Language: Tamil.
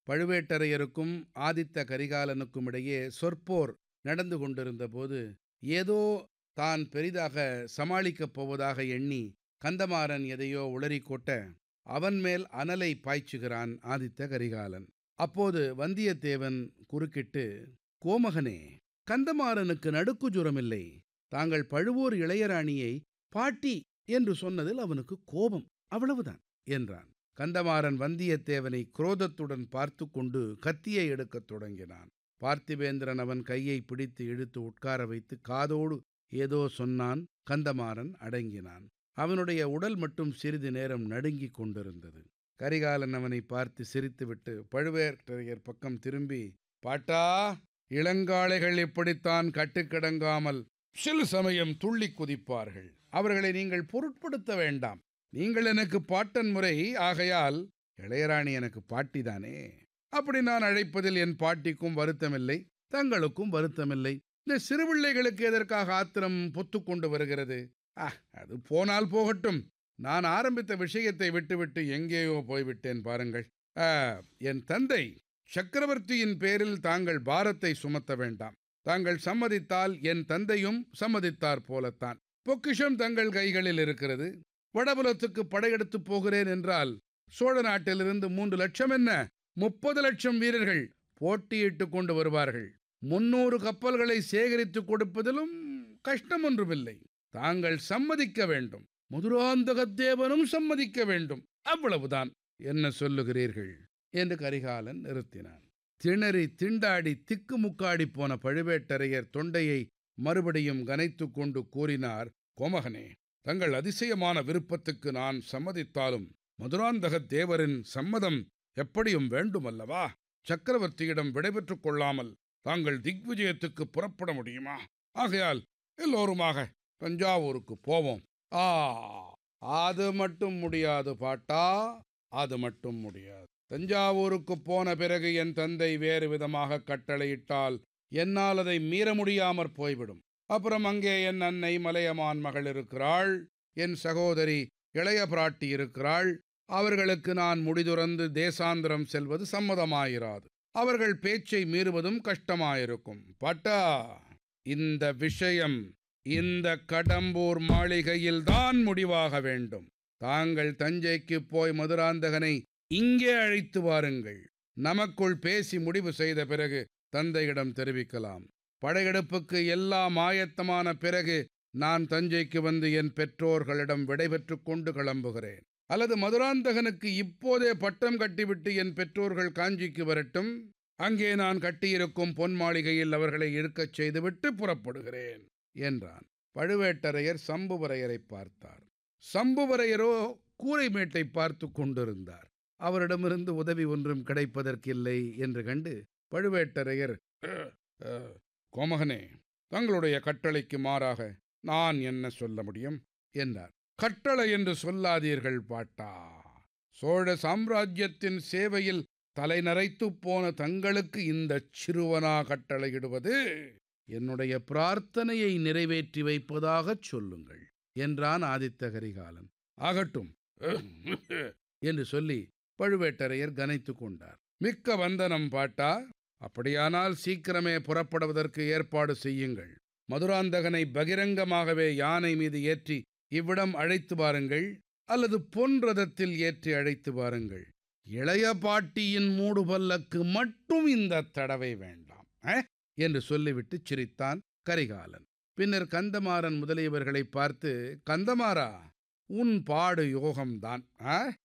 பழுவேட்டரையருக்கும் ஆதித்த கரிகாலனுக்கும் இடையே சொற்போர் நடந்து கொண்டிருந்தபோது ஏதோ தான் பெரிதாக சமாளிக்கப் போவதாக எண்ணி கந்தமாறன் எதையோ உளறிக் கொட்ட அவன் மேல் அனலை பாய்ச்சுகிறான் ஆதித்த கரிகாலன் அப்போது வந்தியத்தேவன் குறுக்கிட்டு கோமகனே கந்தமாறனுக்கு நடுக்கு ஜுரமில்லை தாங்கள் பழுவூர் இளையராணியை பாட்டி என்று சொன்னதில் அவனுக்கு கோபம் அவ்வளவுதான் என்றான் கந்தமாறன் வந்தியத்தேவனை குரோதத்துடன் பார்த்து கொண்டு கத்தியை எடுக்கத் தொடங்கினான் பார்த்திபேந்திரன் அவன் கையை பிடித்து இழுத்து உட்கார வைத்து காதோடு ஏதோ சொன்னான் கந்தமாறன் அடங்கினான் அவனுடைய உடல் மட்டும் சிறிது நேரம் நடுங்கிக் கொண்டிருந்தது கரிகாலன் அவனை பார்த்து சிரித்துவிட்டு பழுவேட்டரையர் பக்கம் திரும்பி பாட்டா இளங்காளைகள் இப்படித்தான் கட்டுக்கிடங்காமல் சில சமயம் துள்ளி குதிப்பார்கள் அவர்களை நீங்கள் பொருட்படுத்த வேண்டாம் நீங்கள் எனக்கு பாட்டன் முறை ஆகையால் இளையராணி எனக்கு பாட்டிதானே அப்படி நான் அழைப்பதில் என் பாட்டிக்கும் வருத்தமில்லை தங்களுக்கும் வருத்தமில்லை இந்த சிறுபிள்ளைகளுக்கு எதற்காக ஆத்திரம் பொத்து கொண்டு வருகிறது ஆ அது போனால் போகட்டும் நான் ஆரம்பித்த விஷயத்தை விட்டுவிட்டு எங்கேயோ போய்விட்டேன் பாருங்கள் ஆ, என் தந்தை சக்கரவர்த்தியின் பேரில் தாங்கள் பாரத்தை சுமத்த வேண்டாம் தாங்கள் சம்மதித்தால் என் தந்தையும் சம்மதித்தார் போலத்தான் பொக்கிஷம் தங்கள் கைகளில் இருக்கிறது வடபுலத்துக்கு படையெடுத்து போகிறேன் என்றால் சோழ நாட்டிலிருந்து மூன்று லட்சம் என்ன முப்பது லட்சம் வீரர்கள் போட்டியிட்டு கொண்டு வருவார்கள் முன்னூறு கப்பல்களை சேகரித்து கொடுப்பதிலும் கஷ்டம் ஒன்றுமில்லை தாங்கள் சம்மதிக்க வேண்டும் மதுராந்தகத்தேவனும் சம்மதிக்க வேண்டும் அவ்வளவுதான் என்ன சொல்லுகிறீர்கள் என்று கரிகாலன் நிறுத்தினான் திணறி திண்டாடி திக்குமுக்காடி போன பழுவேட்டரையர் தொண்டையை மறுபடியும் கனைத்துக் கொண்டு கூறினார் கோமகனே தங்கள் அதிசயமான விருப்பத்துக்கு நான் சம்மதித்தாலும் மதுராந்தகத் தேவரின் சம்மதம் எப்படியும் வேண்டுமல்லவா சக்கரவர்த்தியிடம் விடைபெற்றுக் கொள்ளாமல் தாங்கள் திக்விஜயத்துக்கு புறப்பட முடியுமா ஆகையால் எல்லோருமாக தஞ்சாவூருக்கு போவோம் ஆ அது மட்டும் முடியாது பாட்டா அது மட்டும் முடியாது தஞ்சாவூருக்கு போன பிறகு என் தந்தை வேறு விதமாக கட்டளையிட்டால் என்னால் அதை மீற முடியாமற் போய்விடும் அப்புறம் அங்கே என் அன்னை மலையமான் மகள் இருக்கிறாள் என் சகோதரி இளைய பிராட்டி இருக்கிறாள் அவர்களுக்கு நான் முடிதுறந்து தேசாந்திரம் செல்வது சம்மதமாயிராது அவர்கள் பேச்சை மீறுவதும் கஷ்டமாயிருக்கும் பட்டா இந்த விஷயம் இந்த கடம்பூர் மாளிகையில் தான் முடிவாக வேண்டும் தாங்கள் தஞ்சைக்கு போய் மதுராந்தகனை இங்கே அழைத்து வாருங்கள் நமக்குள் பேசி முடிவு செய்த பிறகு தந்தையிடம் தெரிவிக்கலாம் படையெடுப்புக்கு எல்லாம் ஆயத்தமான பிறகு நான் தஞ்சைக்கு வந்து என் பெற்றோர்களிடம் விடைபெற்றுக் கொண்டு கிளம்புகிறேன் அல்லது மதுராந்தகனுக்கு இப்போதே பட்டம் கட்டிவிட்டு என் பெற்றோர்கள் காஞ்சிக்கு வரட்டும் அங்கே நான் கட்டியிருக்கும் பொன் மாளிகையில் அவர்களை இருக்கச் செய்துவிட்டு புறப்படுகிறேன் என்றான் பழுவேட்டரையர் சம்புவரையரை பார்த்தார் சம்புவரையரோ கூரைமேட்டை பார்த்து கொண்டிருந்தார் அவரிடமிருந்து உதவி ஒன்றும் கிடைப்பதற்கில்லை என்று கண்டு பழுவேட்டரையர் "அஹ், அஹ், கோமகனே தங்களுடைய கட்டளைக்கு மாறாக நான் என்ன சொல்ல முடியும் என்றார் கட்டளை என்று சொல்லாதீர்கள் பாட்டா சோழ சாம்ராஜ்யத்தின் சேவையில் தலைநரைத்துப் போன தங்களுக்கு இந்த சிறுவனா கட்டளையிடுவது என்னுடைய பிரார்த்தனையை நிறைவேற்றி வைப்பதாகச் சொல்லுங்கள் என்றான் ஆதித்த கரிகாலன் ஆகட்டும் என்று சொல்லி பழுவேட்டரையர் கனைத்துக் கொண்டார் மிக்க வந்தனம் பாட்டா அப்படியானால் சீக்கிரமே புறப்படுவதற்கு ஏற்பாடு செய்யுங்கள் மதுராந்தகனை பகிரங்கமாகவே யானை மீது ஏற்றி இவ்விடம் அழைத்து வாருங்கள் அல்லது பொன் ரதத்தில் ஏற்றி அழைத்து வாருங்கள் இளைய பாட்டியின் மூடு பல்லக்கு மட்டும் இந்த தடவை வேண்டாம் அஹ்? என்று சொல்லிவிட்டு சிரித்தான் கரிகாலன் பின்னர் கந்தமாறன் முதலியவர்களை பார்த்து கந்தமாறா உன் பாடு யோகம்தான் ஆ